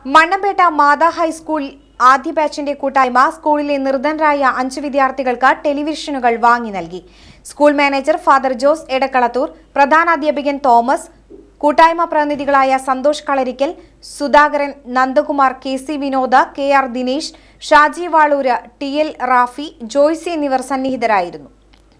മണ്ണമ്പേട്ട മാതാ high school ആദ്യ ബാച്ചിന്റെ കൂട്ടായ്മ സ്കൂളിലെ നിർധനരായ അഞ്ച് വിദ്യാർത്ഥികൾക്ക് ടെലിവിഷനുകൾ വാങ്ങി നൽകി school manager father Jose Edakkalathur പ്രധാനാധ്യാപകൻ തോമസ് കൂട്ടായ്മ പ്രതിനിധികളായ Santhosh Kalarikkal Sudhakaran Nandakumar K C Vinod K R Dinesh Shaji Valoor T L Rafi Joicy എന്നിവർ സന്നിഹിതരായിരുന്നു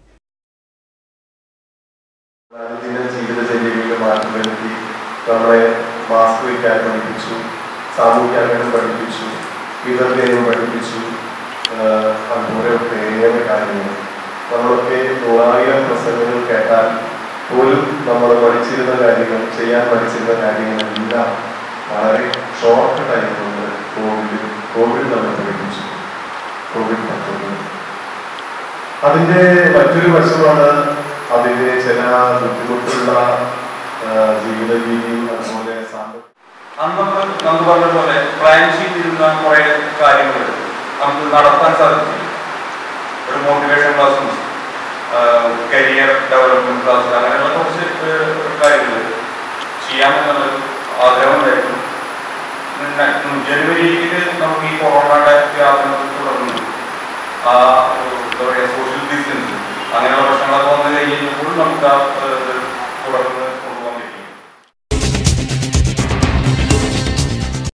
ദൈനംദിന ജീവിതചര്യയിൽ മാറ്റം വരുത്തി നമ്മളെ മാസ്ക് വയ്ക്കാൻ പഠിപ്പിച്ചു സാമൂഹ്യാഗ്രഹം പഠിപ്പിച്ചു പിതൃദേവം പഠിപ്പിച്ചു ആഹ് അതുപോലെ ഒട്ടേറെ കാര്യങ്ങൾ നമ്മളൊക്കെ നൂറായിരം പ്രസംഗങ്ങൾ കേട്ടാൽ പോലും നമ്മൾ പഠിച്ചിരുന്ന കാര്യങ്ങൾ ചെയ്യാൻ പഠിച്ചിരുന്ന കാര്യങ്ങളെല്ലാം വളരെ ഷോർട്ട് ടൈം കൊണ്ട് കോവിഡ് കോവിഡ് നമ്മൾ പഠിപ്പിച്ചു കോവിഡ് പത്തൊമ്പത് അതിന്റെ മറ്റൊരു വശമാണ് അതിന്റെ ചില ബുദ്ധിമുട്ടുള്ള ആ, ജീവിത രീതിയും അതുപോലെ സാമ്പത്തിക അന്ന് നമ്മൾ നമുക്ക് പറഞ്ഞ പോലെ പ്ലാൻ ചെയ്തിരുന്ന കുറെ കാര്യങ്ങൾ നമുക്ക് നടത്താൻ സാധിച്ചില്ല ഒരു മോട്ടിവേഷൻ ക്ലാസ്സും കരിയർ ഡെവലപ്മെന്റ് ക്ലാസ് അങ്ങനെയുള്ള കുറച്ച് കാര്യങ്ങൾ ചെയ്യാമെന്നുള്ള ആഗ്രഹമുണ്ടായിരുന്നു പിന്നെ ജനുവരിയിൽ നമുക്ക് ഈ കൊറോണയുടെ വ്യാപനത്തെ തുടർന്ന് ആ ഒരു എന്താ പറയുക സോഷ്യൽ ഡിസ്റ്റൻസ് അങ്ങനെയുള്ള പ്രശ്നങ്ങളൊക്കെ വന്നു കഴിഞ്ഞപ്പോൾ നമുക്ക് ആ